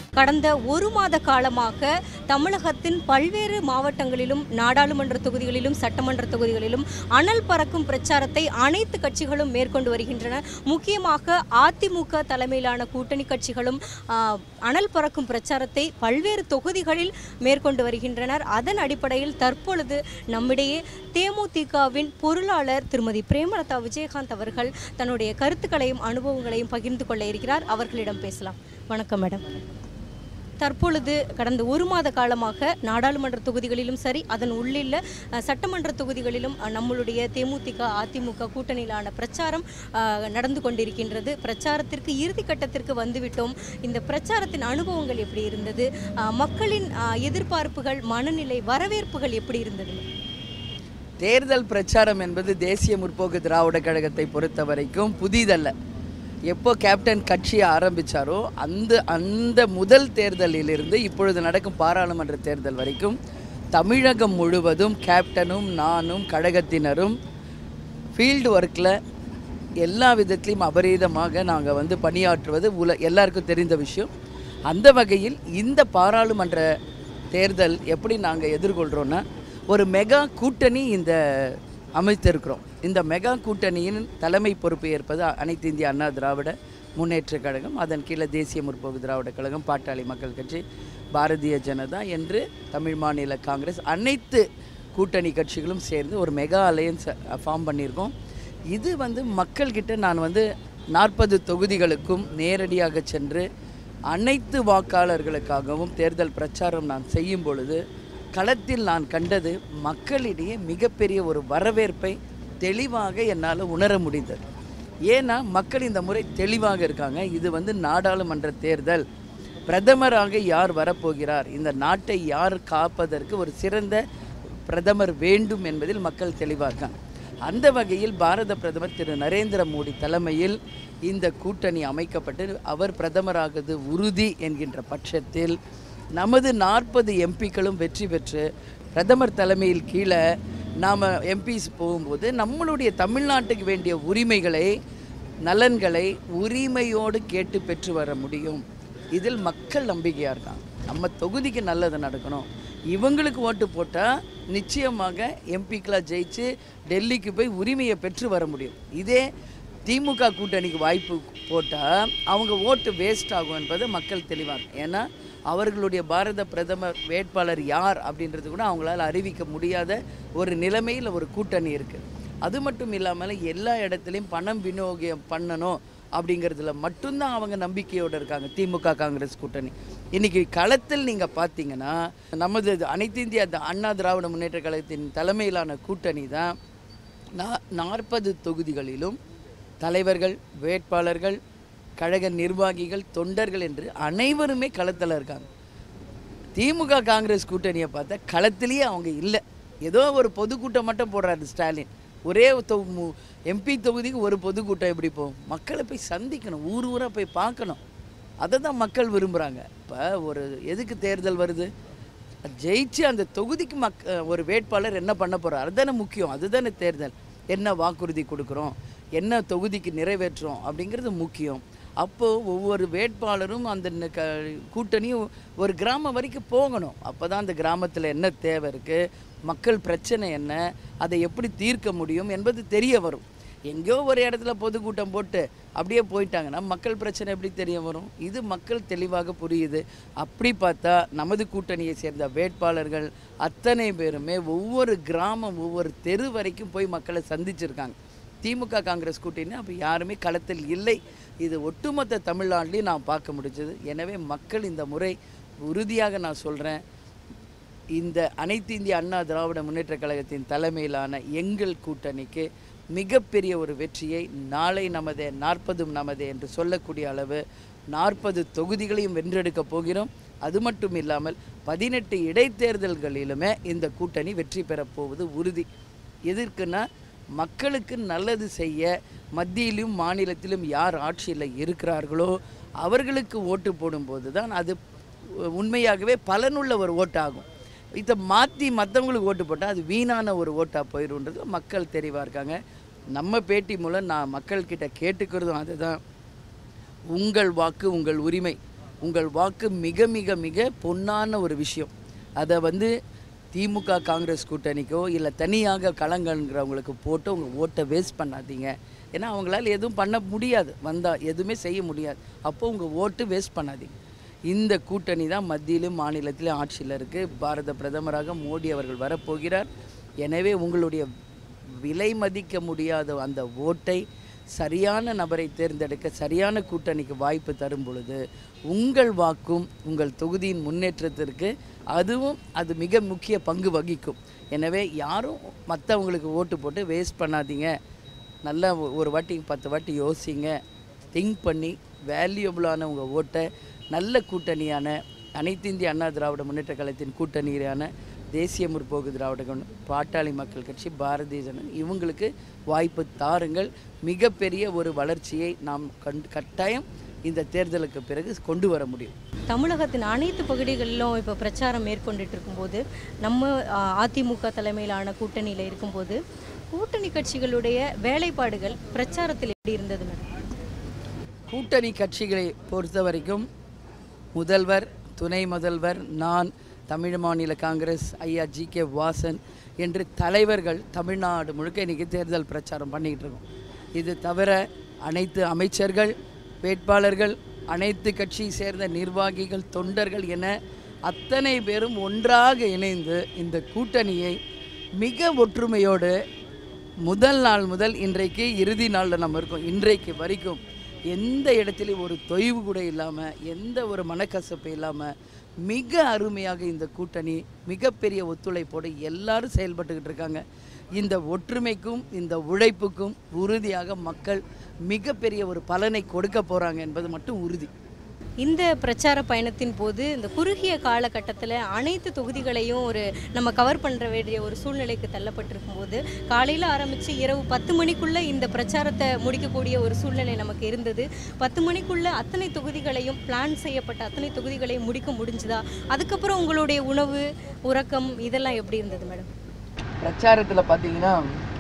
கடந்த ஒரு மாத காலமாக தமிழகத்தின் பல்வேறு மாவட்டங்களிலும் நாடாளுமன்ற தொகுதிகளிலும் சட்டமன்ற தொகுதிகளிலும் அனல் பறக்கும் பிரச்சாரத்தை அனைத்து கட்சிகளும் மேற்கொண்டு வருகின்றன முக்கியமாக அதிமுக தலைமையிலான கூட்டணி கட்சிகளும் ஆ, அனல் பறக்கும் பிரச்சாரத்தை பல்வேறு தொகுதிகளில் மேற்கொண்டு வருகின்றனர் அதன் அடிப்படையில் தற்பொழுது நம்மிடையே தேமுதிகவின் பொருளாளர் திருமதி பிரேமலதா விஜயகாந்த் அவர்கள் தன்னுடைய கருத்துக்களையும் அனுபவங்களையும் பகிர்ந்து கொள்ள இருக்கிறார் அவர்களிடம் பேசலாம் வணக்கம் மேடம் தற்பொழுது கடந்த ஒரு மாத காலமாக நாடாளுமன்ற தொகுதிகளிலும் சரி அதன் உள்ளில்ல அஹ், சட்டமன்ற தொகுதிகளிலும் அஹ், நம்மளுடைய தேமுதிக அதிமுக கூட்டணியிலான பிரச்சாரம் அஹ், நடந்து கொண்டிருக்கின்றது பிரச்சாரத்திற்கு இறுதி கட்டத்திற்கு வந்துவிட்டோம் இந்த பிரச்சாரத்தின் அனுபவங்கள் எப்படி இருந்தது அஹ், மக்களின் அஹ், எதிர்பார்ப்புகள் மனநிலை வரவேற்புகள் எப்படி இருந்தது தேர்தல் பிரச்சாரம் என்பது தேசிய முற்போக்கு திராவிட கழகத்தை பொறுத்த வரைக்கும் புதிதல்ல எப்போ கேப்டன் கட்சியை ஆரம்பித்தாரோ அந்த அந்த முதல் தேர்தலிலிருந்து இப்பொழுது நடக்கும் பாராளுமன்ற தேர்தல் வரைக்கும் தமிழகம் முழுவதும் கேப்டனும் நானும் கழகத்தினரும் ஃபீல்டு ஒர்க்கில் எல்லா விதத்திலையும் அபரீதமாக நாங்கள் வந்து பணியாற்றுவது உல எல்லாருக்கும் தெரிந்த விஷயம் அந்த வகையில் இந்த பாராளுமன்ற தேர்தல் எப்படி நாங்கள் எதிர்கொள்கிறோன்னா ஒரு மெகா கூட்டணி இந்த அமைத்திருக்கிறோம் இந்த மெகா கூட்டணியின் தலைமை பொறுப்பு ஏற்பது அனைத்து இந்திய அண்ணா திராவிட முன்னேற்றக் கழகம் அதன் கீழே தேசிய முற்போக்கு திராவிட கழகம் பாட்டாளி மக்கள் கட்சி பாரதிய ஜனதா என்று தமிழ் மாநில காங்கிரஸ் அனைத்து கூட்டணி கட்சிகளும் சேர்ந்து ஒரு மெகா அலையன்ஸ் ஃபார்ம் பண்ணியிருக்கோம் இது வந்து மக்கள்கிட்ட நான் வந்து நாற்பது தொகுதிகளுக்கும் நேரடியாக சென்று அனைத்து வாக்காளர்களுக்காகவும் தேர்தல் பிரச்சாரம் நான் செய்யும் பொழுது களத்தில் நான் கண்டது மக்களிடையே மிகப்பெரிய ஒரு வரவேற்பை தெளிவாக என்னால் உணர முடிந்தது ஏன்னா மக்கள் இந்த முறை தெளிவாக இருக்காங்க இது வந்து நாடாளுமன்ற தேர்தல் பிரதமராக யார் வரப்போகிறார் இந்த நாட்டை யார் காப்பதற்கு ஒரு சிறந்த பிரதமர் வேண்டும் என்பதில் மக்கள் தெளிவாக இருக்காங்க அந்த வகையில் பாரத பிரதமர் திரு நரேந்திர மோடி தலைமையில் இந்த கூட்டணி அமைக்கப்பட்டு அவர் பிரதமராகுது உறுதி என்கின்ற பட்சத்தில் நமது நாற்பது எம்பிக்களும் வெற்றி பெற்று பிரதமர் தலைமையில் கீழே நாம் எம்பிஸ் போகும்போது நம்மளுடைய தமிழ்நாட்டுக்கு வேண்டிய உரிமைகளை நலன்களை உரிமையோடு கேட்டு பெற்று வர முடியும் இதில் மக்கள் நம்பிக்கையாக இருக்காங்க நம்ம தொகுதிக்கு நல்லது நடக்கணும் இவங்களுக்கு ஓட்டு போட்டால் நிச்சயமாக எம்பிக்கெலாம் ஜெயிச்சு டெல்லிக்கு போய் உரிமையை பெற்று வர முடியும் இதே திமுக கூட்டணிக்கு வாய்ப்பு போட்டால் அவங்க ஓட்டு வேஸ்ட் ஆகும் என்பது மக்கள் தெளிவாக இருக்கும் ஏன்னா அவர்களுடைய பாரத பிரதமர் வேட்பாளர் யார் அப்படின்றது கூட அவங்களால அறிவிக்க முடியாத ஒரு நிலைமையில் ஒரு கூட்டணி இருக்குது அது மட்டும் இல்லாமல் எல்லா இடத்துலையும் பணம் விநியோகம் பண்ணணும் அப்படிங்கிறதுல மட்டும்தான் அவங்க நம்பிக்கையோடு இருக்காங்க திமுக காங்கிரஸ் கூட்டணி இன்னைக்கு களத்தில் நீங்கள் பார்த்தீங்கன்னா நமது அனைத்து இந்திய த- அண்ணா திராவிட முன்னேற்ற கழகத்தின் தலைமையிலான கூட்டணி தான் நா நாற்பது தொகுதிகளிலும் தலைவர்கள் வேட்பாளர்கள் கழக நிர்வாகிகள் தொண்டர்கள் என்று அனைவருமே களத்தில் இருக்காங்க திமுக காங்கிரஸ் கூட்டணியை பார்த்தா களத்திலேயே அவங்க இல்லை ஏதோ ஒரு பொதுக்கூட்டம் மட்டும் போடுறாரு ஸ்டாலின் ஒரே எம்பி தொகுதிக்கு ஒரு பொதுக்கூட்டம் எப்படி போகும் மக்களை போய் சந்திக்கணும் ஊர் ஊராக போய் பார்க்கணும் அதை தான் மக்கள் விரும்புகிறாங்க இப்போ ஒரு எதுக்கு தேர்தல் வருது ஜெயிச்சு அந்த தொகுதிக்கு மக் ஒரு வேட்பாளர் என்ன பண்ண போகிறார் அதுதானே முக்கியம் அதுதானே தேர்தல் என்ன வாக்குறுதி கொடுக்குறோம் என்ன தொகுதிக்கு நிறைவேற்றுறோம் அப்படிங்கிறது முக்கியம் அப்போது ஒவ்வொரு வேட்பாளரும் அந்த ந- க கூட்டணியும் ஒரு கிராமம் வரைக்கும் போகணும் அப்போ தான் அந்த கிராமத்தில் என்ன தேவை இருக்குது மக்கள் பிரச்சனை என்ன அதை எப்படி தீர்க்க முடியும் என்பது தெரிய வரும் எங்கேயோ ஒரு இடத்துல பொதுக்கூட்டம் போட்டு அப்படியே போயிட்டாங்கன்னா மக்கள் பிரச்சனை எப்படி தெரிய வரும் இது மக்கள் தெளிவாக புரியுது அப்படி பார்த்தா நமது கூட்டணியை சேர்ந்த வேட்பாளர்கள் அத்தனை பேருமே ஒவ்வொரு கிராமம் ஒவ்வொரு தெரு வரைக்கும் போய் மக்களை சந்திச்சிருக்காங்க திமுக காங்கிரஸ் கூட்டணி அப்போ யாருமே களத்தில் இல்லை இது ஒட்டுமொத்த தமிழ்நாட்டிலையும் நான் பார்க்க முடிஞ்சது எனவே மக்கள் இந்த முறை உறுதியாக நான் சொல்கிறேன் இந்த அனைத்து இந்திய அண்ணா திராவிட முன்னேற்ற கழகத்தின் தலைமையிலான எங்கள் கூட்டணிக்கு மிகப்பெரிய ஒரு வெற்றியை நாளை நமதே நாற்பதும் நமதே என்று சொல்லக்கூடிய அளவு நாற்பது தொகுதிகளையும் வென்றெடுக்கப் போகிறோம் அது மட்டும் இல்லாமல் பதினெட்டு இடைத்தேர்தல்களிலுமே இந்த கூட்டணி வெற்றி பெறப் போவது உறுதி எதற்குன்னா மக்களுக்கு நல்லது செய்ய மத்தியிலும் மாநிலத்திலும் யார் ஆட்சியில் இருக்கிறார்களோ அவர்களுக்கு ஓட்டு போடும்போது தான் அது உண்மையாகவே பலனுள்ள ஒரு ஓட்டாகும் இதை மாற்றி மற்றவங்களுக்கு ஓட்டு போட்டால் அது வீணான ஒரு ஓட்டாக போயிடும்ன்றது மக்கள் தெளிவாக இருக்காங்க நம்ம பேட்டி மூலம் நான் மக்கள்கிட்ட கேட்டுக்கிறதும் அதுதான் உங்கள் வாக்கு உங்கள் உரிமை உங்கள் வாக்கு மிக மிக மிக பொன்னான ஒரு விஷயம் அதை வந்து திமுக காங்கிரஸ் கூட்டணிக்கோ இல்லை தனியாக களங்கள்ங்கிறவங்களுக்கு போட்டு உங்கள் ஓட்டை வேஸ்ட் பண்ணாதீங்க ஏன்னா அவங்களால எதுவும் பண்ண முடியாது வந்தால் எதுவுமே செய்ய முடியாது அப்போ உங்கள் ஓட்டு வேஸ்ட் பண்ணாதீங்க இந்த கூட்டணி தான் மத்தியிலும் மாநிலத்திலும் ஆட்சியில் இருக்குது பாரத பிரதமராக மோடி அவர்கள் வரப்போகிறார் எனவே உங்களுடைய விலை மதிக்க முடியாத அந்த ஓட்டை சரியான நபரை தேர்ந்தெடுக்க சரியான கூட்டணிக்கு வாய்ப்பு தரும் பொழுது உங்கள் வாக்கும் உங்கள் தொகுதியின் முன்னேற்றத்திற்கு அதுவும் அது மிக முக்கிய பங்கு வகிக்கும் எனவே யாரும் மற்றவங்களுக்கு ஓட்டு போட்டு வேஸ்ட் பண்ணாதீங்க நல்லா ஒ- ஒரு வாட்டி பத்து வாட்டி யோசிங்க திங்க் பண்ணி வேல்யூபிளான உங்கள் ஓட்டை நல்ல கூட்டணியான அனைத்து இந்திய அண்ணா திராவிட முன்னேற்ற கழகத்தின் கூட்டணியான தேசிய முற்போக்கு திராவிட கழகம், பாட்டாளி மக்கள் கட்சி பாரதிய ஜனதா இவங்களுக்கு வாய்ப்பு தாருங்கள் மிகப்பெரிய ஒரு வளர்ச்சியை நாம் கண் கட்டாயம் இந்த தேர்தலுக்கு பிறகு கொண்டு வர முடியும் தமிழகத்தின் அனைத்து பகுதிகளிலும் இப்போ பிரச்சாரம் மேற்கொண்டுட்டு இருக்கும்போது நம்ம ஆ, அதிமுக தலைமையிலான கூட்டணியில் இருக்கும்போது கூட்டணி கட்சிகளுடைய வேலைப்பாடுகள் பிரச்சாரத்தில் எப்படி இருந்தது மேடம் கூட்டணி கட்சிகளை பொறுத்த வரைக்கும் முதல்வர் துணை முதல்வர் நான் தமிழ் மாநில காங்கிரஸ் ஐயா ஜி கே வாசன் என்று தலைவர்கள் தமிழ்நாடு முழுக்க இன்றைக்கி தேர்தல் பிரச்சாரம் பண்ணிக்கிட்டு இருக்கோம் இது தவிர அனைத்து அமைச்சர்கள் வேட்பாளர்கள் அனைத்து கட்சியை சேர்ந்த நிர்வாகிகள் தொண்டர்கள் என அத்தனை பேரும் ஒன்றாக இணைந்து இந்த கூட்டணியை மிக ஒற்றுமையோடு முதல் நாள் முதல் இன்றைக்கு இறுதி நாளில் நம்ம இருக்கோம் இன்றைக்கு வரைக்கும் எந்த இடத்துலையும் ஒரு தொய்வு கூட இல்லாமல் எந்த ஒரு மனக்கசப்பு இல்லாமல் மிக அருமையாக இந்த கூட்டணி மிகப்பெரிய ஒத்துழைப்போடு எல்லாரும் செயல்பட்டுக்கிட்டு இருக்காங்க இந்த ஒற்றுமைக்கும் இந்த உழைப்புக்கும் உறுதியாக மக்கள் மிகப்பெரிய ஒரு பலனை கொடுக்க போகிறாங்க என்பது மட்டும் உறுதி இந்த பிரச்சார பயணத்தின் போது இந்த குறுகிய காலகட்டத்தில் அனைத்து தொகுதிகளையும் ஒரு நம்ம கவர் பண்ணுற வேண்டிய ஒரு சூழ்நிலைக்கு தள்ளப்பட்டிருக்கும் போது காலையில் ஆரம்பித்து இரவு பத்து மணிக்குள்ளே இந்த பிரச்சாரத்தை முடிக்கக்கூடிய ஒரு சூழ்நிலை நமக்கு இருந்தது பத்து மணிக்குள்ளே அத்தனை தொகுதிகளையும் பிளான் செய்யப்பட்ட அத்தனை தொகுதிகளையும் முடிக்க முடிஞ்சுதா அதுக்கப்புறம் உங்களுடைய உணவு உறக்கம் இதெல்லாம் எப்படி இருந்தது மேடம் பிரச்சாரத்தில் பார்த்தீங்கன்னா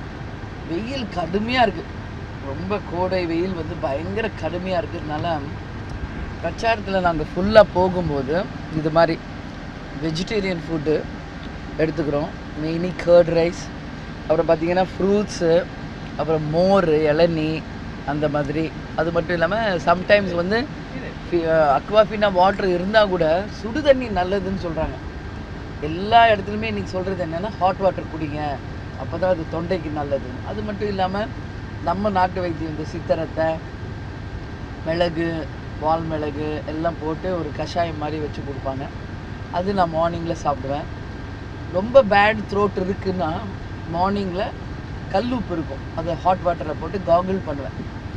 வெயில் கடுமையாக இருக்குது ரொம்ப கோடை வெயில் வந்து பயங்கர கடுமையாக இருக்கிறதுனால பிரச்சாரத்தில் நாங்கள் ஃபுல்லாக போகும்போது இது மாதிரி வெஜிடேரியன் ஃபுட்டு எடுத்துக்கிறோம் மெயினி கர்ட் ரைஸ் அப்புறம் பார்த்தீங்கன்னா ஃப்ரூட்ஸு அப்புறம் மோர் இளநீ அந்த மாதிரி அது மட்டும் இல்லாமல் சம்டைம்ஸ் வந்து அக்வாஃபினா வாட்டர் இருந்தால் கூட சுடு தண்ணி நல்லதுன்னு சொல்கிறாங்க எல்லா இடத்துலையுமே இன்றைக்கி சொல்கிறது என்னென்னா ஹாட் வாட்டர் குடிங்க அப்போ தான் அது தொண்டைக்கு நல்லது அது மட்டும் இல்லாமல் நம்ம நாட்டு வைத்தியம் இந்த சித்தரத்தை மிளகு வால் மிளகு எல்லாம் போட்டு ஒரு கஷாயம் மாதிரி வச்சு கொடுப்பாங்க அது நான் மார்னிங்கில் சாப்பிடுவேன் ரொம்ப பேட் த்ரோட் இருக்குன்னா மார்னிங்கில் கல்லுப்பு இருக்கும் அதை ஹாட் வாட்டரில் போட்டு காகுல் பண்ணுவேன்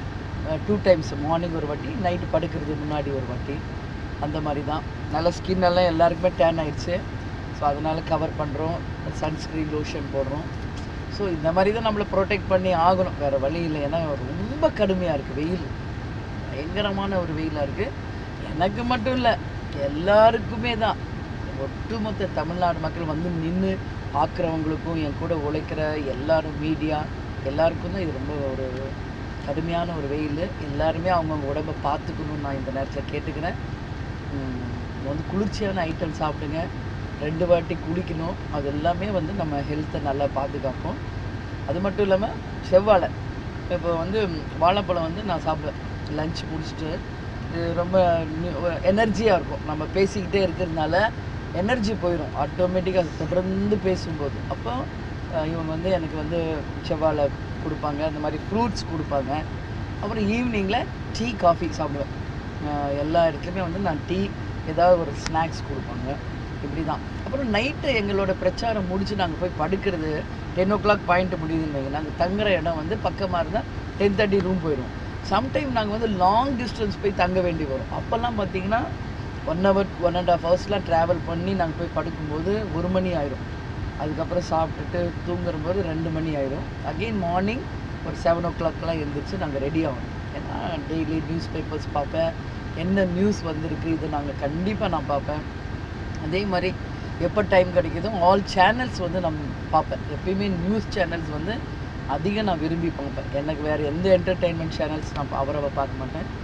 டூ டைம்ஸ் மார்னிங் ஒரு வாட்டி நைட்டு படுக்கிறதுக்கு முன்னாடி ஒரு வாட்டி அந்த மாதிரி தான் நல்ல ஸ்கின் எல்லாம் எல்லாருக்குமே டேன் ஆயிடுச்சு ஸோ அதனால் கவர் பண்ணுறோம் சன்ஸ்க்ரீன் லோஷன் போடுறோம் ஸோ இந்த மாதிரி தான் நம்மளை ப்ரொடெக்ட் பண்ணி ஆகணும் வேறு வழி இல்லை ஏன்னா ரொம்ப கடுமையாக இருக்குது வெயில் பயங்கரமான ஒரு வெயிலாக இருக்குது எனக்கு மட்டும் இல்லை எல்லாருக்குமே தான் ஒட்டுமொத்த தமிழ்நாடு மக்கள் வந்து நின்று பார்க்குறவங்களுக்கும் என் கூட உழைக்கிற எல்லாரும் மீடியா எல்லாருக்கும் தான் இது ரொம்ப ஒரு கடுமையான ஒரு வெயில் எல்லாருமே அவங்கவுங்க உடம்பை பார்த்துக்கணும்னு நான் இந்த நேரத்தில் கேட்டுக்கிறேன் உம், வந்து குளிர்ச்சியான ஐட்டம் சாப்பிடுங்க ரெண்டு வாட்டி குடிக்கணும் அது எல்லாமே வந்து நம்ம ஹெல்த்தை நல்லா பாதுகாக்கும் அது மட்டும் இல்லாமல் செவ்வாழை இப்போ வந்து வாழைப்பழம் வந்து நான் சாப்பிடுவேன் லஞ்ச் முடிச்சுட்டு இது ரொம்ப எனர்ஜியாக இருக்கும் நம்ம பேசிக்கிட்டே இருக்கிறதுனால எனர்ஜி போயிடும் ஆட்டோமேட்டிக்காக தொடர்ந்து பேசும்போது அப்போ அஹ், இவங்க வந்து எனக்கு வந்து செவ்வாழை கொடுப்பாங்க அந்த மாதிரி ஃப்ரூட்ஸ் கொடுப்பாங்க அப்புறம் ஈவினிங்கில் டீ காஃபி சாப்பிடுவேன் அஹ், எல்லா இடத்துலையுமே வந்து நான் டீ ஏதாவது ஒரு ஸ்நாக்ஸ் கொடுப்பாங்க இப்படி தான் அப்புறம் நைட்டு எங்களோட பிரச்சாரம் முடிச்சு நாங்கள் போய் படுக்கிறது டென் ஓ கிளாக் பாயிண்ட் முடியுதுன்னு வைங்க நாங்கள் தங்குற இடம் வந்து பக்கமாக இருந்தால் டென் தேர்ட்டி ரூம் போயிடும் சம்டைம் நாங்கள் வந்து லாங் டிஸ்டன்ஸ் போய் தங்க வேண்டி வரும் அப்போல்லாம் பார்த்தீங்கன்னா one hour one and half ஹவர்ஸ்லாம் ட்ராவல் பண்ணி நாங்கள் போய் படுக்கும்போது ஒரு மணி ஆயிடும் அதுக்கப்புறம் சாப்பிட்டுட்டு தூங்குற போது ரெண்டு மணி ஆயிடும் அகெயின் மார்னிங் ஒரு செவன் ஓ கிளாக்லாம் எழுந்திரிச்சு நாங்கள் ரெடி ஆகணும் ஏன்னா டெய்லி நியூஸ் பேப்பர்ஸ் பார்ப்பேன் என்ன நியூஸ் வந்திருக்கு இது நாங்கள் கண்டிப்பாக நான் பார்ப்பேன் அதே மாதிரி எப்போ டைம் கிடைக்குதோ ஆல் சேனல்ஸ் வந்து நான் பார்ப்பேன் எப்பயுமே நியூஸ் சேனல்ஸ் வந்து அதிகம் நான் விரும்பி பார்ப்பேன் எனக்கு வேறு எந்த என்டர்டெயின்மெண்ட் சேனல்ஸ் நான் அவரை பார்க்க மாட்டேன்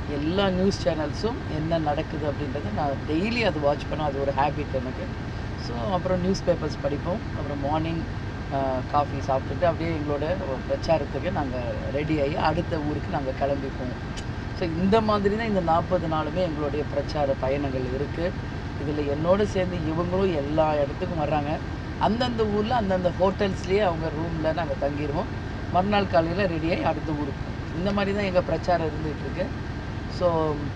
எல்லா நியூஸ் சேனல்ஸும் என்ன நடக்குது அப்படின்றத நான் டெய்லி அது வாட்ச் பண்ண அது ஒரு ஹேபிட் எனக்கு ஸோ அப்புறம் நியூஸ் பேப்பர்ஸ் படிப்போம் அப்புறம் மார்னிங் காஃபி சாப்பிட்டுட்டு அப்படியே எங்களோட பிரச்சாரத்துக்கு நாங்கள் ரெடி ஆகி அடுத்த ஊருக்கு நாங்கள் கிளம்பி போவோம் ஸோ இந்த மாதிரி தான் இந்த நாற்பது நாளுமே எங்களுடைய பிரச்சார பயணங்கள் இருக்குது இதில் என்னோடு சேர்ந்து இவங்களும் எல்லா இடத்துக்கும் வர்றாங்க அந்தந்த ஊரில் அந்தந்த ஹோட்டல்ஸ்லேயே அவங்க ரூமில் நாங்கள் தங்கிடுவோம் மறுநாள் காலையில் ரெடியாகி அடுத்த ஊருக்கு போவோம். இந்த மாதிரி தான் எங்கள் பிரச்சாரம் இருந்துகிட்ருக்கு ஸோ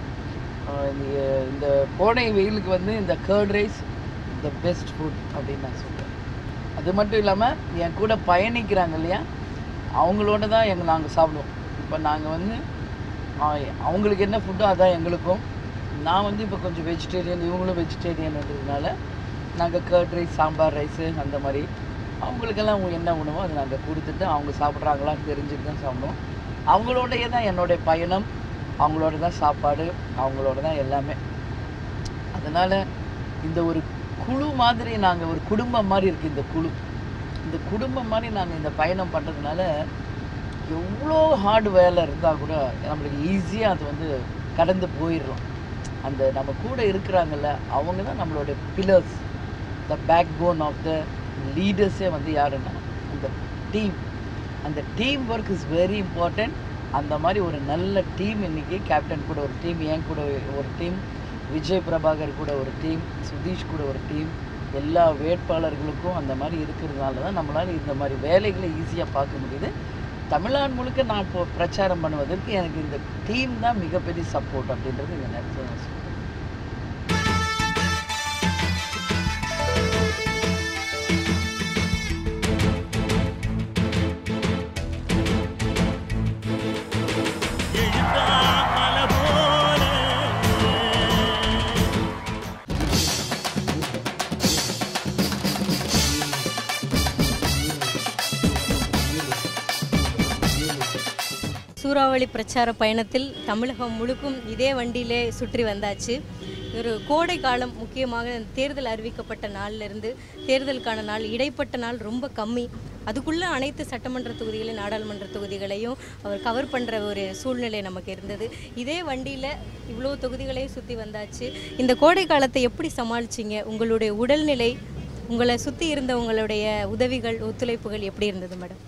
இந்த கோடை வெயிலுக்கு வந்து இந்த curd rice the best food அப்படின்னு நான் சொல்கிறேன் அது மட்டும் இல்லாமல் என் கூட பயணிக்கிறாங்க இல்லையா அவங்களோட தான் எங்கள் நாங்கள் சாப்பிடுவோம் இப்போ நாங்கள் வந்து ஆ- அவங்களுக்கு என்ன ஃபுட்டோ அதான் எங்களுக்கும் நான் வந்து இப்போ கொஞ்சம் வெஜிடேரியன் இவங்களும் வெஜிடேரியன்றதுனால நாங்கள் கர்ட் ரைஸ் சாம்பார் ரைஸு அந்த மாதிரி அவங்களுக்கெல்லாம் உ- என்ன உணவோ அதை நாங்கள் கொடுத்துட்டு அவங்க சாப்பிட்றாங்களான்னு தெரிஞ்சுட்டு தான் சாப்பிடுவோம் அவங்களோடயே தான் என்னுடைய பயணம் அவங்களோட தான் சாப்பாடு அவங்களோட தான் எல்லாமே அதனால் இந்த ஒரு குழு மாதிரி நாங்கள் ஒரு குடும்பம் மாதிரி இருக்குது இந்த குழு இந்த குடும்பம் மாதிரி நாங்கள் இந்த பயணம் பண்ணுறதுனால எவ்வளோ ஹார்ட் வேலை இருந்தால் கூட நம்மளுக்கு ஈஸியாக அது வந்து கடந்து போயிடுறோம் அந்த நம்ம கூட இருக்கிறாங்கல்ல அவங்க தான் நம்மளோட pillars the backbone of the லீடர்ஸே வந்து யாருன்னா அந்த டீம் அந்த team work is very important அந்த மாதிரி ஒரு நல்ல டீம் இன்னைக்கு கேப்டன் கூட ஒரு டீம் என் கூட ஒரு டீம் விஜய் பிரபாகர் கூட ஒரு டீம் சுதீஷ் கூட ஒரு டீம் எல்லா வேட்பாளர்களுக்கும் அந்த மாதிரி இருக்கிறதுனால தான் நம்மளால் இந்த மாதிரி வேலைகளை ஈஸியாக பார்க்க முடியுது தமிழ்நாடு முழுக்க நான் இப்போ பிரச்சாரம் பண்ணுவதற்கு எனக்கு இந்த டீம் தான் மிகப்பெரிய சப்போர்ட் அப்படின்றது இந்த நேரத்தில் நான் சொல்றேன். எழுந்தாமல போல சூறாவளி பிரச்சார பயணத்தில் தமிழகம் முழுக்கும் இதே வண்டியிலே சுற்றி வந்தாச்சு ஒரு கோடை காலம் முக்கியமாக தேர்தல் அறிவிக்கப்பட்ட நாளிலிருந்து தேர்தலுக்கான நாள் இடைப்பட்ட நாள் ரொம்ப கம்மி அதுக்குள்ளே அனைத்து சட்டமன்ற தொகுதிகளையும் நாடாளுமன்ற தொகுதிகளையும் அவர் கவர் பண்ணுற ஒரு சூழ்நிலை நமக்கு இருந்தது இதே வண்டியில் இவ்வளோ தொகுதிகளையும் சுற்றி வந்தாச்சு இந்த கோடை காலத்தை எப்படி சமாளிச்சிங்க உங்களுடைய உடல்நிலை உங்களை சுற்றி இருந்த உங்களுடைய உதவிகள் ஒத்துழைப்புகள் எப்படி இருந்தது மேடம்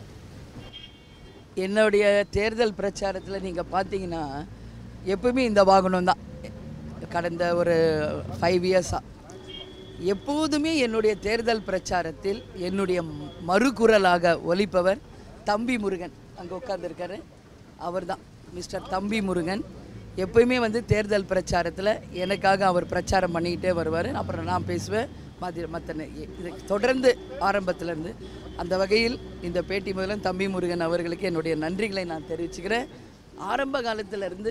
என்னுடைய தேர்தல் பிரச்சாரத்தில் நீங்கள் பார்த்தீங்கன்னா எப்பவுமே இந்த வாகனம் தான் கடந்த ஒரு ஃபைவ் இயர்ஸாக எப்போதுமே என்னுடைய தேர்தல் பிரச்சாரத்தில் என்னுடைய மறுகுரலாக ஒலிப்பவர் தம்பி முருகன் அங்கே உட்காந்துருக்காரு அவர் தான் மிஸ்டர் தம்பி முருகன் எப்பயுமே வந்து தேர்தல் பிரச்சாரத்தில் எனக்காக அவர் பிரச்சாரம் பண்ணிக்கிட்டே வருவார் அப்புறம் நான் பேசுவேன் மற்ற மற்ற இது தொடர்ந்து ஆரம்பத்திலேருந்து அந்த வகையில் இந்த பேட்டி முதலம் தம்பி முருகன் அவர்களுக்கு என்னுடைய நன்றிகளை நான் தெரிவிச்சுக்கிறேன் ஆரம்ப காலத்திலிருந்து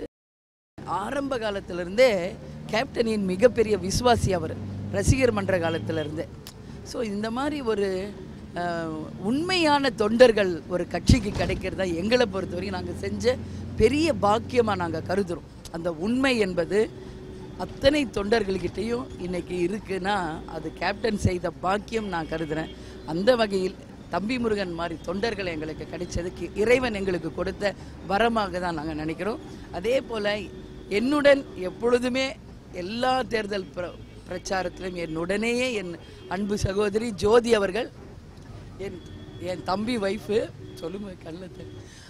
ஆரம்ப காலத்திலிருந்தே கேப்டனின் மிகப்பெரிய விசுவாசி அவர் ரசிகர் மன்ற காலத்திலிருந்தே ஸோ இந்த மாதிரி ஒரு அஹ், உண்மையான தொண்டர்கள் ஒரு கட்சிக்கு கிடைக்கிறதா எங்களை பொறுத்தவரைக்கும் நாங்கள் செஞ்ச பெரிய பாக்கியமாக நாங்கள் கருதுகிறோம் அந்த உண்மை என்பது அத்தனை தொண்டர்கள்கிட்டயும் இன்னைக்கு இருக்குன்னா அது கேப்டன் செய்த பாக்கியம் நான் கருதுறேன் அந்த வகையில் தம்பி முருகன் மாதிரி தொண்டர்கள் எங்களுக்கு கிடைச்சதுக்கு இறைவன் எங்களுக்கு கொடுத்த வரமாக தான் நாங்கள் நினைக்கிறோம் அதே போல் என்னுடன் எப்பொழுதுமே எல்லா தேர்தல் பிர பிரச்சாரத்திலும் என்னுடனேயே என் அன்பு சகோதரி ஜோதி அவர்கள் என் என் தம்பி ஒய்ஃபு சொல்லுங்க கல்லத்தை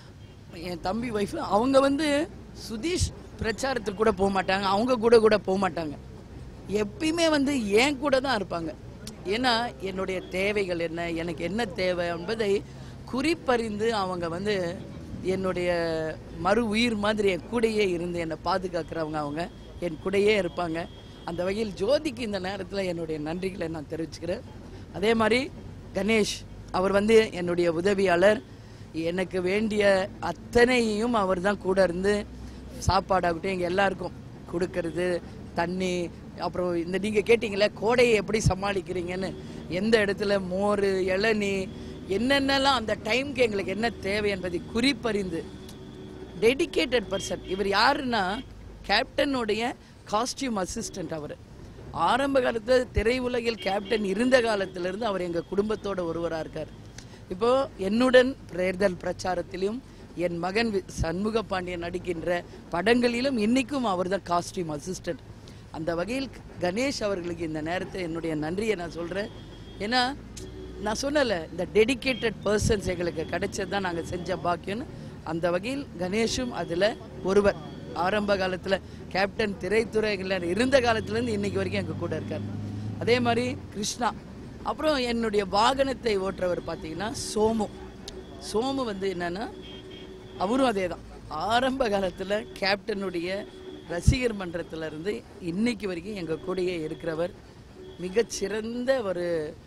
என் தம்பி ஒய்ஃபு அவங்க வந்து சுதீஷ் பிரச்சாரத்துக்கு கூட போக மாட்டாங்க அவங்க கூட கூட போக மாட்டாங்க எப்பயுமே வந்து என் கூட தான் இருப்பாங்க ஏன்னா என்னுடைய தேவைகள் என்ன எனக்கு என்ன தேவை என்பதை குறிப்பறிந்து அவங்க வந்து என்னுடைய மறு உயிர் மாதிரி என் கூடயே இருந்து என்னை பாதுகாக்கிறவங்க அவங்க என் கூடயே இருப்பாங்க அந்த வகையில் ஜோதிக்கு இந்த நேரத்தில் என்னுடைய நன்றிகளை நான் தெரிவிச்சுக்கிறேன் அதே மாதிரி கணேஷ் அவர் வந்து என்னுடைய உதவியாளர் எனக்கு வேண்டிய அத்தனையும் அவர் தான் கூட இருந்து சாப்பாடாகட்டும் எங்கள் எல்லாருக்கும் கொடுக்கறது தண்ணி அப்புறம் இந்த நீங்கள் கேட்டிங்களே கோடையை எப்படி சமாளிக்கிறீங்கன்னு எந்த இடத்துல மோர் இளநீ என்னென்னலாம் அந்த டைம்க்கு எங்களுக்கு என்ன தேவை என்பதை குறிப்பறிந்து டெடிகேட்டட் பர்சன் இவர் யாருன்னா கேப்டனுடைய காஸ்டியூம் அசிஸ்டன்ட் அவர் ஆரம்ப காலத்தில் திரையுலகில் கேப்டன் இருந்த காலத்திலிருந்து அவர் எங்கள் குடும்பத்தோட ஒருவராக இருக்கார் இப்போ என்னுடன் தேர்தல் பிரச்சாரத்திலும் என் மகன் வி- சண்முக பாண்டியன் நடிக்கின்ற படங்களிலும் இன்னைக்கும் அவர் தான் காஸ்டியூம் அசிஸ்டன்ட் அந்த வகையில் கணேஷ் அவர்களுக்கு இந்த நேரத்தில் என்னுடைய நன்றியை நான் சொல்கிறேன் ஏன்னா நான் சொன்னல இந்த டெடிகேட்டட் பர்சன்ஸ் எங்களுக்கு கிடைச்சது தான் நாங்கள் செஞ்ச பாக்கியம்னு அந்த வகையில் கணேஷும் அதில் ஒருவர் ஆரம்ப காலத்தில் கேப்டன் திரைத்துறைகளில் இருந்த காலத்துலேருந்து இன்னைக்கு வரைக்கும் எங்கள் கூட இருக்கார் அதே மாதிரி கிருஷ்ணா அப்புறம் என்னுடைய வாகனத்தை ஓட்டுறவர் பார்த்தீங்கன்னா சோமு சோமு வந்து என்னன்னா அவரும் அதே தான் ஆரம்ப காலத்தில் கேப்டனுடைய ரசிகர் மன்றத்துல இருந்து இன்னைக்கு வரைக்கும் எங்கள் கூடயே இருக்கிறவர் மிகச்சிறந்த ஒரு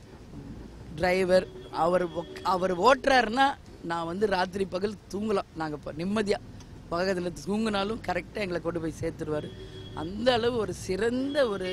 டிரைவர் அவர் ஒக்- அவர் ஓட்டுறாருன்னா நான் வந்து ராத்திரி பகல் தூங்கலாம் நாங்கள் இப்போ நிம்மதியாக பக்கத்தில் தூங்கினாலும் கரெக்டாக எங்களை கொண்டு போய் சேர்த்துருவார் அந்த அளவு ஒரு சிறந்த ஒரு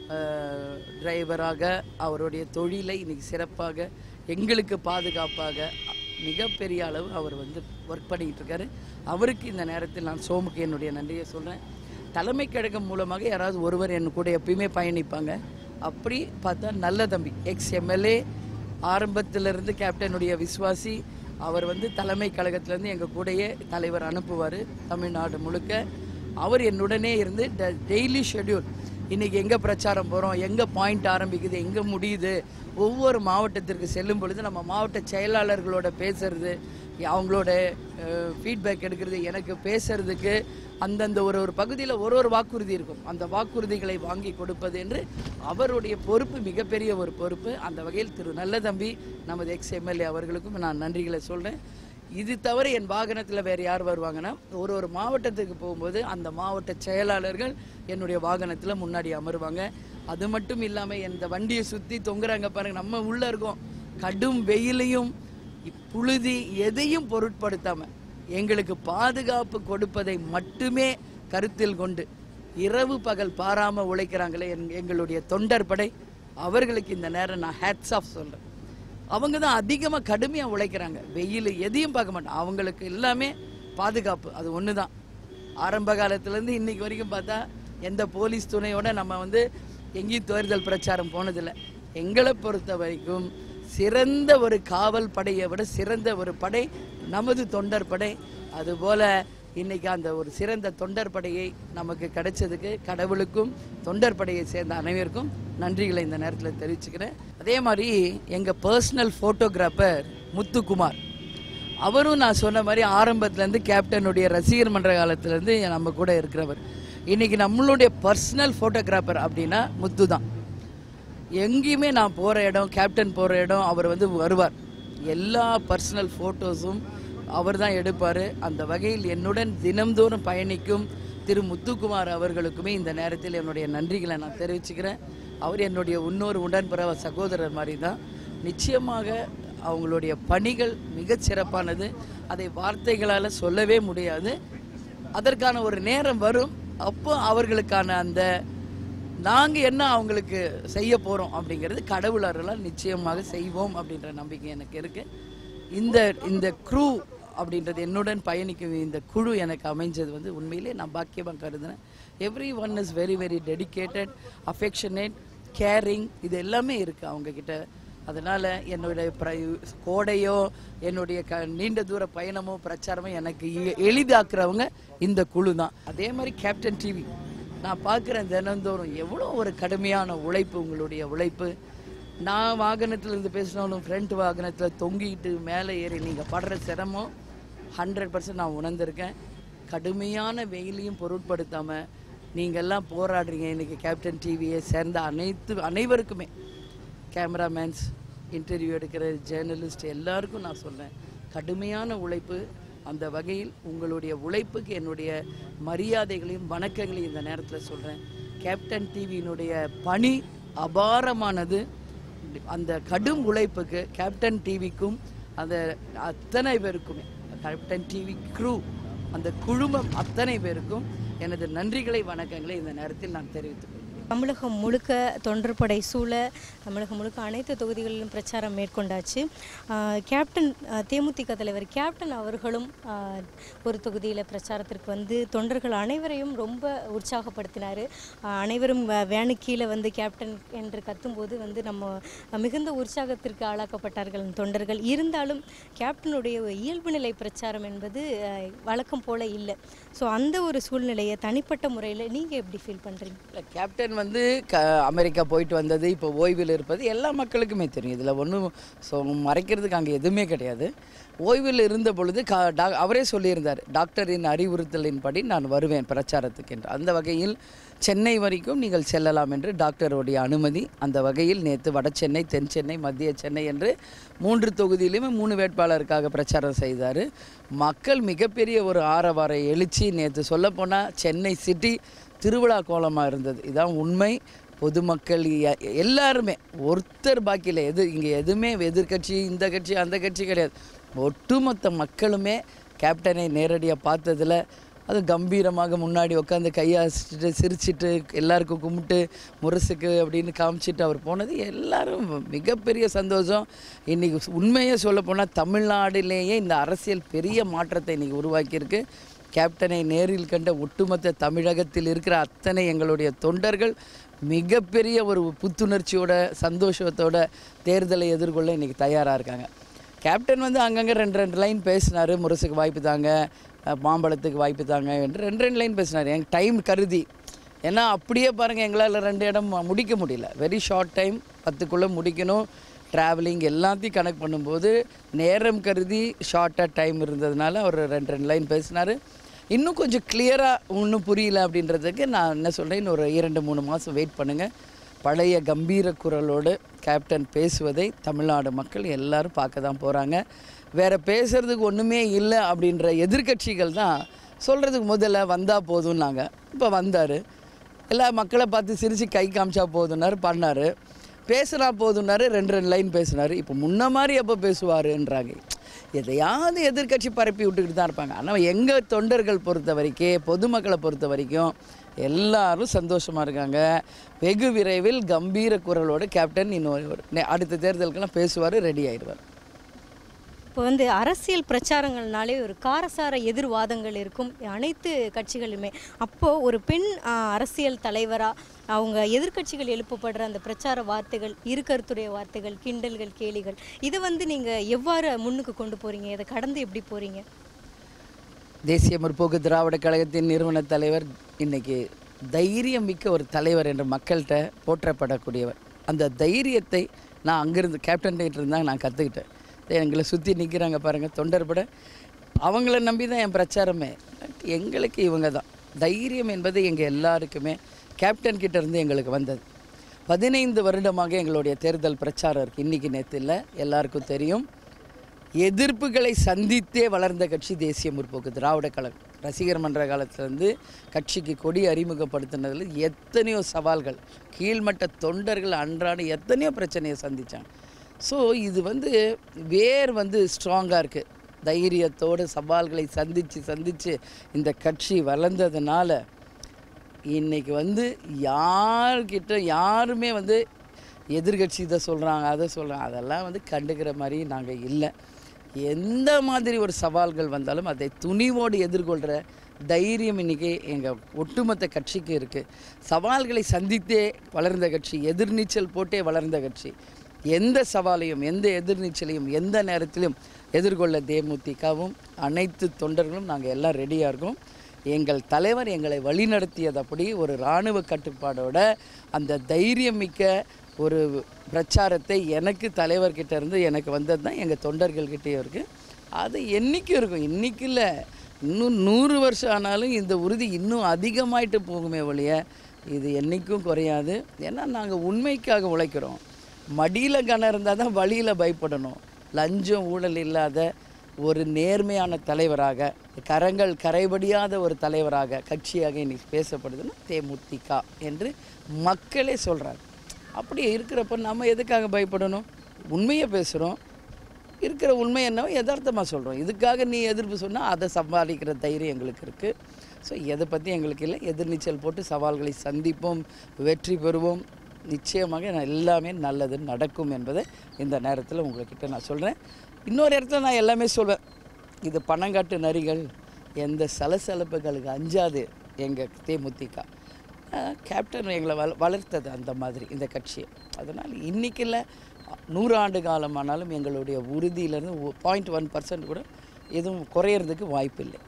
டிரைவராக அவருடைய தொழிலை இன்னைக்கு சிறப்பாக எங்களுக்கு பாதுகாப்பாக மிகப்பெரிய அளவு அவர் வந்து ஒர்க் பண்ணிக்கிட்டு இருக்காரு அவருக்கு இந்த நேரத்தில் நான் சோமுக்கு என்னுடைய நன்றியை சொல்கிறேன் தலைமை கழகம் மூலமாக யாராவது ஒருவர் என் கூட எப்பயுமே பயணிப்பாங்க அப்படி பார்த்தா நல்ல தம்பி எக்ஸ் எம்எல்ஏ ஆரம்பத்திலிருந்து கேப்டனுடைய விசுவாசி அவர் வந்து தலைமை கழகத்திலேருந்து எங்கள் கூடயே தலைவர் அனுப்புவார் தமிழ்நாடு முழுக்க அவர் என்னுடனே இருந்து டெய்லி ஷெட்யூல் இன்னைக்கு எங்கே பிரச்சாரம் போகிறோம் எங்கே பாயிண்ட் ஆரம்பிக்குது எங்கே முடியுது ஒவ்வொரு மாவட்டத்திற்கு செல்லும் பொழுது நம்ம மாவட்ட செயலாளர்களோட பேசுறது அவங்களோட ஃபீட்பேக் எடுக்கிறது எனக்கு பேசுறதுக்கு அந்தந்த ஒரு ஒரு பகுதியில் ஒரு ஒரு வாக்குறுதி இருக்கும் அந்த வாக்குறுதிகளை வாங்கி கொடுப்பது என்று அவருடைய பொறுப்பு மிகப்பெரிய ஒரு பொறுப்பு அந்த வகையில் திரு நல்லதம்பி நமது எக்ஸ் எம்எல்ஏ அவர்களுக்கும் நான் நன்றிகளை சொல்கிறேன் இது தவிர என் வாகனத்தில் வேறு யார் வருவாங்கன்னா ஒரு ஒரு மாவட்டத்துக்கு போகும்போது அந்த மாவட்ட செயலாளர்கள் என்னுடைய வாகனத்தில் முன்னாடி அமருவாங்க அது மட்டும் இல்லாமல் இந்த வண்டியை சுற்றி தொங்குறாங்க பாருங்க நம்ம உள்ளே இருக்கோம் கடும் வெயிலையும் புழுதி எதையும் பொருட்படுத்தாம எங்களுக்கு பாதுகாப்பு கொடுப்பதை மட்டுமே கருத்தில் கொண்டு இரவு பகல் பாராம உழைக்கிறாங்களே என்- எங்களுடைய தொண்டர் படை அவர்களுக்கு இந்த நேரம் நான் ஹேட்ஸ் ஆஃப் சொல்றேன் அவங்க தான் அதிகமாக கடுமையாக உழைக்கிறாங்க வெயில் எதையும் பார்க்க மாட்டோம் அவங்களுக்கு எல்லாமே பாதுகாப்பு அது ஒன்று தான் ஆரம்ப காலத்துலேருந்து இன்னைக்கு வரைக்கும் பார்த்தா எந்த போலீஸ் துணையோட நம்ம வந்து எங்கேயும் தேர்தல் பிரச்சாரம் போனதில்லை எங்களை பொறுத்த வரைக்கும் சிறந்த ஒரு காவல் படையை விட சிறந்த ஒரு படை நமது தொண்டர் படை அதுபோல இன்னைக்கு அந்த ஒரு சிறந்த தொண்டர் படையை நமக்கு கிடைச்சதுக்கு கடவுளுக்கும் தொண்டர் படையை சேர்ந்த அனைவருக்கும் நன்றிகளை இந்த நேரத்தில் தெரிவிச்சுக்கிறேன் அதே மாதிரி எங்கள் பர்சனல் ஃபோட்டோகிராஃபர் முத்துக்குமார் அவரும் நான் சொன்ன மாதிரி ஆரம்பத்துலேருந்து கேப்டனுடைய ரசிகர் மன்ற காலத்துலேருந்து நம்ம கூட இருக்கிறவர் இன்னைக்கு நம்மளுடைய பர்சனல் ஃபோட்டோகிராஃபர் அப்படின்னா முத்து தான் எங்கேயுமே நான் போகிற இடம் கேப்டன் போகிற இடம் அவர் வந்து வருவார் எல்லா பர்சனல் ஃபோட்டோஸும் அவர் தான் எடுப்பார் அந்த வகையில் என்னுடன் தினம்தோறும் பயணிக்கும் திரு முத்துக்குமார் அவர்களுக்குமே இந்த நேரத்தில் என்னுடைய நன்றிகளை நான் தெரிவிச்சுக்கிறேன் அவர் என்னுடைய இன்னொரு உடன்பிறவ சகோதரர் மாதிரி தான் நிச்சயமாக அவங்களுடைய பணிகள் மிகச் சிறப்பானது அதை வார்த்தைகளால் சொல்லவே முடியாது அதற்கான ஒரு நேரம் வரும் அப்போ அவர்களுக்கான அந்த நாங்கள் என்ன அவங்களுக்கு செய்ய போகிறோம் அப்படிங்கிறது கடவுள் அருளால் நிச்சயமாக செய்வோம் அப்படின்ற நம்பிக்கை எனக்கு இருக்கு இந்த இந்த க்ரூ அப்படின்றது என்னுடன் பயணிக்கும் இந்த குழு எனக்கு அமைஞ்சது வந்து உண்மையிலே நான் பாக்கியமாக கருதுனேன் everyone is very very dedicated affectionate caring இது எல்லாமே இருக்குது அவங்கக்கிட்ட அதனால் என்னுடைய பிர கோடையோ என்னுடைய க நீண்ட தூர பயணமோ பிரச்சாரமோ எனக்கு எ- எளிதாக்குறவங்க இந்த குழு தான் அதே மாதிரி கேப்டன் டிவி நான் பார்க்குறேன் தினந்தோறும் எவ்வளோ ஒரு கடுமையான உழைப்பு உங்களுடைய உழைப்பு நான் வாகனத்தில் இருந்து பேசினாலும் ஃப்ரண்ட் வாகனத்தில் தொங்கிட்டு மேலே ஏறி நீங்கள் படுற சிரமம் ஹண்ட்ரட் பர்சன்ட் நான் உணர்ந்திருக்கேன் கடுமையான வெயிலையும் பொருட்படுத்தாமல் நீங்கள்லாம் போராடுறீங்க இன்றைக்கி கேப்டன் டிவியை சேர்ந்த அனைத்து அனைவருக்குமே கேமராமேன்ஸ் இன்டர்வியூ எடுக்கிற ஜேர்னலிஸ்ட் எல்லாருக்கும் நான் சொல்றேன் கடுமையான உழைப்பு அந்த வகையில் உங்களுடைய உழைப்புக்கு என்னுடைய மரியாதைகளையும் வணக்கங்களையும் இந்த நேரத்தில் சொல்கிறேன் கேப்டன் டிவியினுடைய பணி அபாரமானது அந்த கடும் உழைப்புக்கு கேப்டன் டிவிக்கும் அந்த அத்தனை பேருக்குமே கேப்டன் டிவி க்ரூ அந்த குழுமம் அத்தனை பேருக்கும் எனது நன்றிகளை வணக்கங்களை இந்த நேரத்தில் நான் தெரிவித்துக் கொள்கிறேன் தமிழகம் முழுக்க தொண்டர்படை சூழ தமிழகம் முழுக்க அனைத்து தொகுதிகளிலும் பிரச்சாரம் மேற்கொண்டாச்சு ஆஹ் கேப்டன் ஆஹ் தேமுதிக தலைவர் கேப்டன் அவர்களும் ஆஹ் ஒரு தொகுதியில் பிரச்சாரத்திற்கு வந்து தொண்டர்கள் அனைவரையும் ரொம்ப உற்சாகப்படுத்தினார் அனைவரும் வே- வேனு கீழே வந்து கேப்டன் என்று கத்தும்போது வந்து நம்ம மிகுந்த உற்சாகத்திற்கு ஆளாக்கப்பட்டார்கள் தொண்டர்கள் இருந்தாலும் கேப்டனுடைய இயல்பு நிலை பிரச்சாரம் என்பது ஆஹ் வழக்கம் போல இல்லை ஸோ அந்த ஒரு சூழ்நிலையை தனிப்பட்ட முறையில் நீங்கள் எப்படி ஃபீல் பண்ணுறீங்க இல்லை கேப்டன் வந்து க அமெரிக்கா போயிட்டு வந்தது இப்போ ஓய்வில் இருப்பது எல்லா மக்களுக்குமே தெரியும் இதில் ஒன்றும் ஸோ மறைக்கிறதுக்கு அங்கே எதுவுமே கிடையாது ஓய்வில் இருந்த பொழுது கா டா அவரே சொல்லியிருந்தார் டாக்டரின் அறிவுறுத்தலின்படி நான் வருவேன் பிரச்சாரத்துக்கு என்று அந்த வகையில் சென்னை வரைக்கும் நீங்கள் செல்லலாம் என்று டாக்டருடைய அனுமதி அந்த வகையில் நேற்று வட சென்னை தென் சென்னை மத்திய சென்னை என்று மூன்று தொகுதியிலுமே மூணு வேட்பாளருக்காக பிரச்சாரம் செய்தார் மக்கள் மிகப்பெரிய ஒரு ஆரவார எழுச்சி நேற்று சொல்லப்போனால் சென்னை சிட்டி திருவிழா கோலமாக இருந்தது இதான் உண்மை பொதுமக்கள் எ- எல்லாருமே ஒருத்தர் பாக்கியில் எது இங்கே எதுவுமே எதிர்க்கட்சி இந்த கட்சி அந்த கட்சி கிடையாது ஒட்டுமொத்த மக்களுமே கேப்டனை நேரடியாக பார்த்ததில் அது கம்பீரமாக முன்னாடி உட்காந்து கையாசிட்டு சிரிச்சிட்டு எல்லாருக்கும் கும்பிட்டு முரசுக்கு அப்படின்னு காமிச்சிட்டு அவர் போனது எல்லாரும் மிகப்பெரிய சந்தோஷம் இன்றைக்கி உண்மையே சொல்ல போனால் தமிழ்நாட்டிலேயே இந்த அரசியல் பெரிய மாற்றத்தை இன்றைக்கி உருவாக்கியிருக்கு கேப்டனை நேரில் கண்ட ஒட்டுமொத்த தமிழகத்தில் இருக்கிற அத்தனை எங்களுடைய தொண்டர்கள் மிகப்பெரிய ஒரு புத்துணர்ச்சியோட சந்தோஷத்தோட தேர்தலை எதிர்கொள்ள இன்றைக்கி தயாராக இருக்காங்க கேப்டன் வந்து அங்கங்கே ரெண்டு ரெண்டு லைன் பேசினார் முரசுக்கு வாய்ப்பு தாங்க அஹ், மாம்பழத்துக்கு வாய்ப்பு தாங்க என்று ரெண்டு ரெண்டு லைன் பேசினார் என் டைம் கருதி ஏன்னா அப்படியே பாருங்கள் எங்களால் ரெண்டு இடம் முடிக்க முடியல வெரி ஷார்ட் டைம் பத்துக்குள்ளே முடிக்கணும் ட்ராவலிங் எல்லாத்தையும் கனெக்ட் பண்ணும்போது நேரம் கருதி ஷார்ட்டாக டைம் இருந்ததுனால அவர் ரெண்டு ரெண்டு லைன் பேசினார் இன்னும் கொஞ்சம் கிளியராக ஒன்றும் புரியல அப்படின்றதுக்கு நான் என்ன சொல்கிறேன் இன்னும் ஒரு இரண்டு மூணு மாதம் வெயிட் பண்ணுங்கள் பழைய கம்பீர குரலோடு கேப்டன் பேசுவதை தமிழ்நாடு மக்கள் எல்லாரும் பார்க்க தான் போகிறாங்க வேறு பேசுகிறதுக்கு ஒன்றுமே இல்லை அப்படின்ற எதிர்க்கட்சிகள் தான் சொல்கிறதுக்கு முதல்ல வந்தால் போதும்னாங்க இப்போ வந்தார் எல்லா மக்களை பார்த்து சிரித்து கை காமிச்சா போதும்னாரு பண்ணார் பேசுனா போதும்னாரு ரெண்டு ரெண்டு லைன் பேசினார் இப்போ முன்ன மாதிரி எப்போ பேசுவாருன்றாங்க எதையாவது எதிர்க்கட்சி பரப்பி விட்டுக்கிட்டு தான் இருப்பாங்க ஆனால் எங்கள் தொண்டர்கள் பொறுத்த வரைக்கும் பொதுமக்களை பொறுத்த வரைக்கும் எல்லாரும் சந்தோஷமாக இருக்காங்க வெகு விரைவில் கம்பீர குரலோடு கேப்டன் இன்னொரு ஒரு- நெ- அடுத்த தேர்தலுக்கெல்லாம் பேசுவார் ரெடி ஆயிடுவார் இப்போ வந்து அரசியல் பிரச்சாரங்கள்னாலே ஒரு காரசார எதிர்வாதங்கள் இருக்கும் அனைத்து கட்சிகளுமே அப்போது ஒரு பெண் ஆ, அரசியல் தலைவராக அவங்க எதிர்க்கட்சிகள் எழுப்பப்படுற அந்த பிரச்சார வார்த்தைகள் இருக்கருத்துடைய வார்த்தைகள் கிண்டல்கள் கேலிகள் இதை வந்து நீங்கள் எவ்வாறு முன்னுக்கு கொண்டு போகிறீங்க இதை கடந்து எப்படி போகிறீங்க தேசிய முற்போக்கு திராவிட கழகத்தின் நிறுவன தலைவர் இன்னைக்கு தைரியம் மிக்க ஒரு தலைவர் என்று மக்கள்கிட்ட போற்றப்படக்கூடியவர் அந்த தைரியத்தை நான் அங்கேருந்து கேப்டன் இருந்தால் நான் கற்றுக்கிட்டேன் எங்களை சுற்றி நிற்கிறாங்க பாருங்கள் தொண்டர்பட அவங்கள நம்பி தான் என் பிரச்சாரமே எங்களுக்கு இவங்க தான் தைரியம் என்பது எங்கள் எல்லாருக்குமே கேப்டன் கிட்ட இருந்து எங்களுக்கு வந்தது பதினைந்து வருடமாக எங்களுடைய தேர்தல் பிரச்சாரம் இருக்குது இன்றைக்கி நேற்று இல்லை எல்லாருக்கும் தெரியும் எதிர்ப்புகளை சந்தித்தே வளர்ந்த கட்சி தேசிய முற்போக்கு திராவிட கழகம் ரசிகர் மன்ற காலத்திலேருந்து கட்சிக்கு கொடி அறிமுகப்படுத்தினதில் எத்தனையோ சவால்கள் கீழ்மட்ட தொண்டர்கள் அன்றாட எத்தனையோ பிரச்சனையை சந்தித்தாங்க ஸோ இது வந்து வேர் வந்து ஸ்ட்ராங்காக இருக்குது தைரியத்தோடு சவால்களை சந்தித்து சந்தித்து இந்த கட்சி வளர்ந்ததுனால இன்னைக்கு வந்து யார்கிட்ட யாருமே வந்து எதிர்கட்சி இதை சொல்கிறாங்க அதை சொல்கிறாங்க அதெல்லாம் வந்து கண்டுக்கிற மாதிரி நாங்கள் இல்லை எந்த மாதிரி ஒரு சவால்கள் வந்தாலும் அதை துணிவோடு எதிர்கொள்கிற தைரியம் இன்றைக்கி எங்கள் ஒட்டுமொத்த கட்சிக்கு இருக்குது சவால்களை சந்தித்தே வளர்ந்த கட்சி எதிர்நீச்சல் போட்டே வளர்ந்த கட்சி எந்த சவாலையும் எந்த எதிர்நீச்சலையும் எந்த நேரத்திலும் எதிர்கொள்ள தேமுதிகவும் அனைத்து தொண்டர்களும் நாங்கள் எல்லாம் ரெடியாக இருக்கோம் எங்கள் தலைவர் எங்களை வழிநடத்தியதப்படி ஒரு இராணுவ கட்டுப்பாடோட அந்த தைரியமிக்க ஒரு பிரச்சாரத்தை எனக்கு தலைவர்கிட்ட இருந்து எனக்கு வந்தது தான் எங்கள் தொண்டர்கள்கிட்டயும் இருக்குது அது என்றைக்கும் இருக்கும் இன்றைக்கி இல்லை இன்னும் நூறு வருஷம் ஆனாலும் இந்த உறுதி இன்னும் அதிகமாயிட்டு போகுமே ஒழிய இது என்றைக்கும் குறையாது ஏன்னா நாங்கள் உண்மைக்காக உழைக்கிறோம் மடியில் கனம் இருந்தால் தான் வழியில் பயப்படணும் லஞ்சம் ஊழல் இல்லாத ஒரு நேர்மையான தலைவராக கரங்கள் கரைபடியாத ஒரு தலைவராக கட்சியாக இன்னைக்கு பேசப்படுதுன்னா தேமுதிக என்று மக்களே சொல்கிறாங்க அப்படி இருக்கிறப்ப நம்ம எதுக்காக பயப்படணும் உண்மையை பேசுகிறோம் இருக்கிற உண்மை என்னவோ யதார்த்தமாக சொல்கிறோம் இதுக்காக நீ எதிர்ப்பு சொன்னால் அதை சமாளிக்கிற தைரியம் எங்களுக்கு இருக்குது ஸோ எதை பற்றி எங்களுக்கு இல்லை எதிர்நீச்சல் போட்டு சவால்களை சந்திப்போம் வெற்றி பெறுவோம் நிச்சயமாக நான் எல்லாமே நல்லது நடக்கும் என்பதை இந்த நேரத்தில் உங்கள்கிட்ட நான் சொல்கிறேன் இன்னொரு இடத்துல நான் எல்லாமே சொல்வேன் இது பணங்காட்டு நரிகள் எந்த சலசலப்புகளுக்கு அஞ்சாது எங்கள் தேமுதிக அஹ் கேப்டன் எங்களை வள வளர்த்தது அந்த மாதிரி இந்த கட்சியை அதனால் இன்றைக்கி இல்லை நூறு ஆண்டு காலமானாலும் எங்களுடைய உறுதியிலேருந்து பாயிண்ட் ஒன் பர்சன்ட் கூட எதுவும் குறையிறதுக்கு வாய்ப்பு இல்லை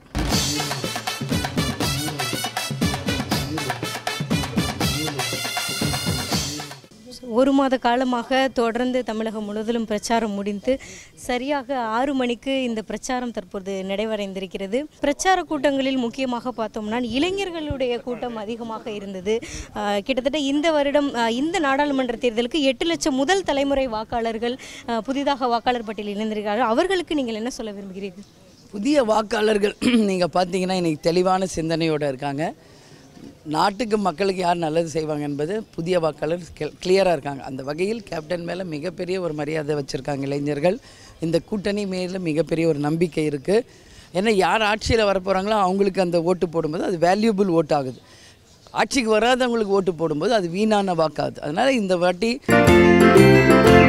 ஒரு மாத காலமாக தொடர்ந்து தமிழகம் முழுவதிலும் பிரச்சாரம் முடிந்து சரியாக ஆறு மணிக்கு இந்த பிரச்சாரம் தற்போது நிறைவடைந்திருக்கிறது பிரச்சார கூட்டங்களில் முக்கியமாக பார்த்தோம்னா இளைஞர்களுடைய கூட்டம் அதிகமாக இருந்தது ஆஹ் கிட்டத்தட்ட இந்த வருடம் ஆஹ் இந்த நாடாளுமன்ற தேர்தலுக்கு எட்டு லட்சம் முதல் தலைமுறை வாக்காளர்கள் ஆஹ் புதிதாக வாக்காளர் பட்டியலில் இணைந்திருக்கிறார்கள் அவர்களுக்கு நீங்கள் என்ன சொல்ல விரும்புகிறீர்கள் புதிய வாக்காளர்கள் நீங்கள் பார்த்தீங்கன்னா இன்னைக்கு தெளிவான சிந்தனையோடு இருக்காங்க நாட்டுக்கு மக்களுக்கு யார் நல்லது செய்வாங்க என்பது புதிய வாக்காளர் கிளியராக இருக்காங்க அந்த வகையில் கேப்டன் மேலே மிகப்பெரிய ஒரு மரியாதை வச்சுருக்காங்க இளைஞர்கள் இந்த கூட்டணி மேலே மிகப்பெரிய ஒரு நம்பிக்கை இருக்குது ஏன்னா யார் ஆட்சியில் வரப்போகிறாங்களோ அவங்களுக்கு அந்த ஓட்டு போடும்போது அது வேல்யூபிள் ஓட்டு ஆகுது ஆட்சிக்கு வராதவங்களுக்கு ஓட்டு போடும்போது அது வீணான வாக்காகுது அதனால் இந்த வாட்டி